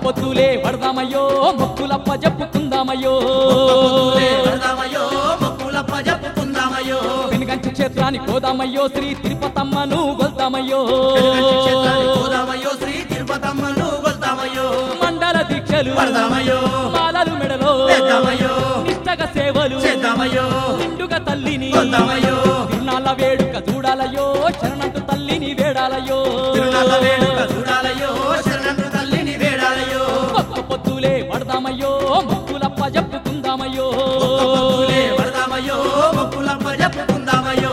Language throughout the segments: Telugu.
పొద్దులే వడదామయ్యో మొక్కులప్ప చెప్పుకుందామయ్యో పొద్దులే వరదామయ్యో మొక్కులప్ప జప్పుకుందామయ్యో వెనుగంచి క్షేత్రానికి పోదామయ్యో శ్రీ తిరుపతమ్మను గొల్తామయ్యో వెనుగంచి క్షేత్రానికి పోదామయ్యో శ్రీ తిరుపతమ్మను కొల్తామయ్యో మండల దీక్షలు వరదామయ్యో మాలలు మెడలో వేద్దామయ్యో నిష్టగా సేవలు చేద్దామయ్యో నిండుగా తల్లిని కొల్తామయ్యో తిరునాళ్ళ వేడుక చూడాలయ్యో శరణంటు తల్లిని వేడాలయ్యో తిరునాళ్ళ వేడుక చూడాలయ్యో శరణంటు తల్లిని వేడాలయ్యో ఒక్క పొద్దులే వడదామయ్యో మొక్కులప్ప చెప్పుకుందామయ్యో పొద్దులే వరదామయ్యో మొక్కులప్ప జప్పుకుందామయ్యో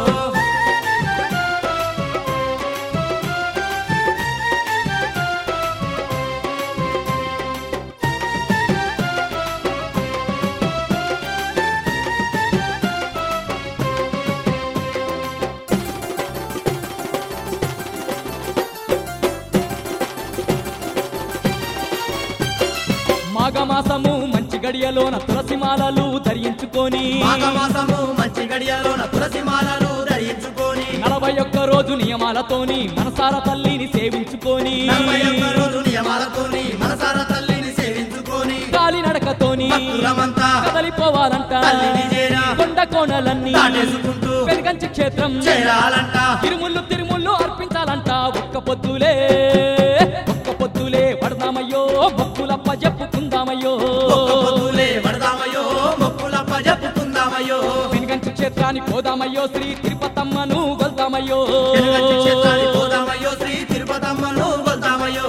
మాఘమాసము మంచి గడియలోన తులసి మాలలు ధరించుకొని మాఘమాసము మంచి గడియలోన తులసి మాలలు ధరించుకొని నలభై ఒక్క రోజు నియమాలతోని మనసార తల్లిని సేవించుకొని నలభై ఒక్క రోజు నియమాలతోని మనసార తల్లిని సేవించుకొని కాలి నడకతోని భక్తులమంతా కదలిపోవాలంట తల్లిని చేరా కొండ కోణలన్నీ దాటేసుకుంటూ పెనుగంచి క్షేత్రం చేరాలంట తిరుముళ్ళు తిరుముళ్ళు అర్పించాలంట ఒక్క పొద్దులే ఒక్క పొద్దులే వడదామయ్యో భక్తులప్ప చెప్పుకుందామయ్యో ఒక్క పొద్దులే వడదామయ్యో మొక్కులప్ప జప్పుకుందామయ్యో పెనుగంచి క్షేత్రానికి పోదామయ్యో శ్రీ తిరుపతమ్మను గొల్తామయ్యో వెనుగంచి క్షేత్రానికి పోదామయ్యో శ్రీ తిరుపతమ్మను కొల్తామయ్యో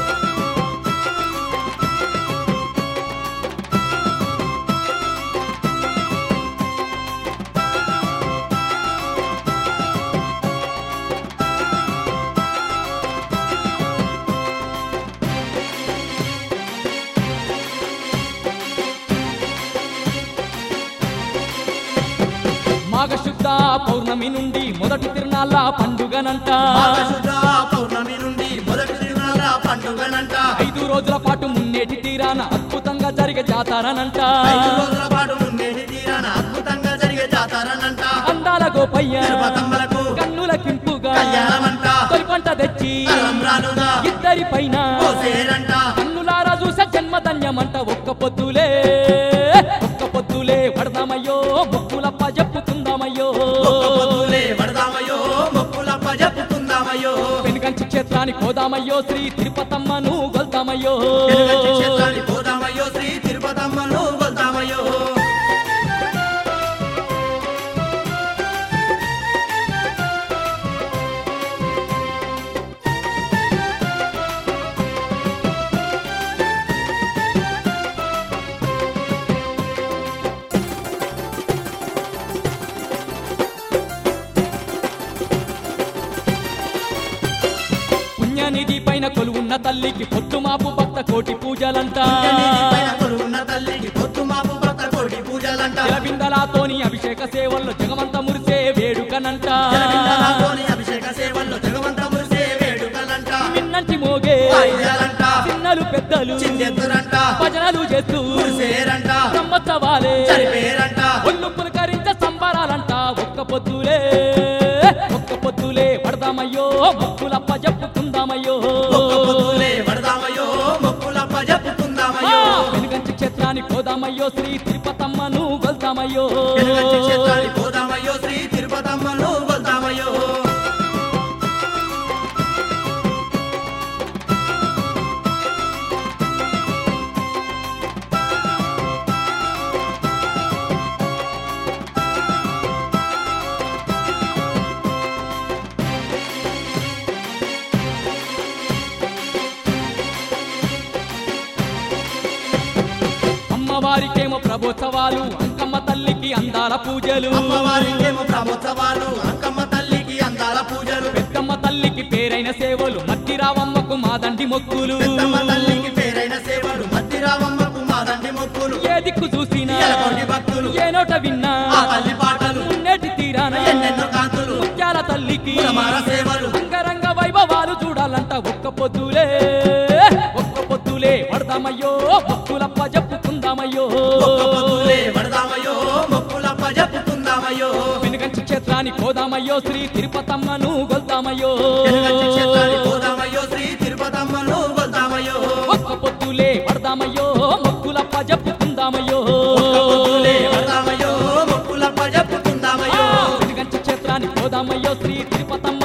మాఘశుద్ధ పౌర్ణమి నుండి మొదటి తిరునాళ్ళ పండుగనంట మాఘశుద్ధ పౌర్ణమి నుండి మొదటి తిరునాళ్ళ పండుగనంట ఐదు రోజుల పాటు మున్నేటి తీరాన అద్భుతంగా జరిగే జాతరనంట ఐదు రోజుల పాటు ఉండేది తీరాన అద్భుతంగా జరిగే జాతరనంట అందాల గోపయ్య తిరుపతమ్మలకు కన్నుల కింపుగా కళ్యాణమంట తొలి పంట తెచ్చి తలంబ్రాలుగా ఇద్దరి పైన పోసేరంట కన్నులారా చూసే జన్మధన్యమంట ఒక్క పొద్దులే ఒక్క పొద్దులే పడదామయ్యో మొక్కులప్ప చెప్పుకుందామయ్యో ఒక్క పొద్దులే వడదామయ్యో మొక్కులప్ప జప్పుకుందామయ్యో వెనుకంచి క్షేత్రానికి పోదామయ్యో శ్రీ తిరుపతమ్మను గొల్తామయ్యో వెనుగంచి క్షేత్రానికి పోదామయ్యో శ్రీ తిరుపతమ్మను కొల్తామయ్యో పుణ్యనిధి పైన కొలువున్న తల్లికి పొద్దు మాపు భక్త కోటి పూజలంట పుణ్యనిధి పైన కొలువున్న తల్లికి పొద్దు మాపు భక్త కోటి పూజలంట జలబిందలాతోని అభిషేక సేవల్లో జగమంత మురిసే వేడుకనంట జలబిందనాథోని అభిషేక సేవల్లో జగవంత మురిసే వేడుకలంట మిన్నంటి మోగే వాయిద్యాలంట చిన్నలు పెద్దలు చిందెత్తురంట భజనలు చేస్తూ మురిసేరంట బ్రహ్మోత్సవాలే చనిపేరంట ఒళ్ళు పులకరించ సంబరాలంట ఒక్క పొద్దులే ఒక్క పొద్దులే పడదామయ్యో మొక్కులప్ప చెప్పుకుందామయ్యో ఒక్క పొద్దులే వడదామయ్యో మొక్కులప్ప జప్పుకుందామయ్యో వెనుగంచి క్షేత్రానికి పోదామయ్యో శ్రీ తిరుపతమ్మను గొల్తామయ్యో వెనుగంచి క్షేత్రానికి పోదామయ్యో శ్రీ తిరుపతమ్మను కొల్తామయ్యో అమ్మవారికేమో ప్రభోత్సవాలు అంకమ్మ తల్లికి అందాల పూజలు అమ్మవారికేమో బ్రహ్మోత్సవాలు అంకమ్మ తల్లికి అందాల పూజలు పెద్దమ్మ తల్లికి పేరైన సేవలు మట్టి రావమ్మకు మాదండి మొక్కులు పెద్దమ్మ తల్లికి పేరైన సేవలు మధ్యరావమ్మకు మాదండి మొక్కులు ఏ దిక్కు చూసినా ఎలగొండి భక్తులు ఏ నోట విన్నా ఆ తల్లి పాటలు మున్నేటి తీరాన ఎన్నెన్నో కాంతులు ముత్యాల తల్లికి కులమార సేవలు అంగరంగ వైభవాలు చూడాలంట ఒక్క పొద్దులే ఒక్క పొద్దులే పడదామయ్యో భక్తులప్ప చెప్పుకుందామయ్యో ఒక్క పొద్దులే వడదామయ్యో మొక్కులప్ప జప్పుకుందామయ్యో వెనుగంచి క్షేత్రానికి పోదామయ్యో శ్రీ తిరుపతమ్మను గొల్తామయ్యో వెనుగంచి క్షేత్రానికి పోదామయ్యో శ్రీ తిరుపతమ్మను కొల్తామయ్యో ఒక్క పొద్దులే పడదామయ్యో మొక్కులప్ప జప్పుకుందామయ్యో పొద్దులే పడదామయ్యో మొక్కులప్ప చెప్పుకుందామయ్యో వెలుగంచ క్షేత్రానికి పోదామయ్యో శ్రీ తిరుపతమ్మ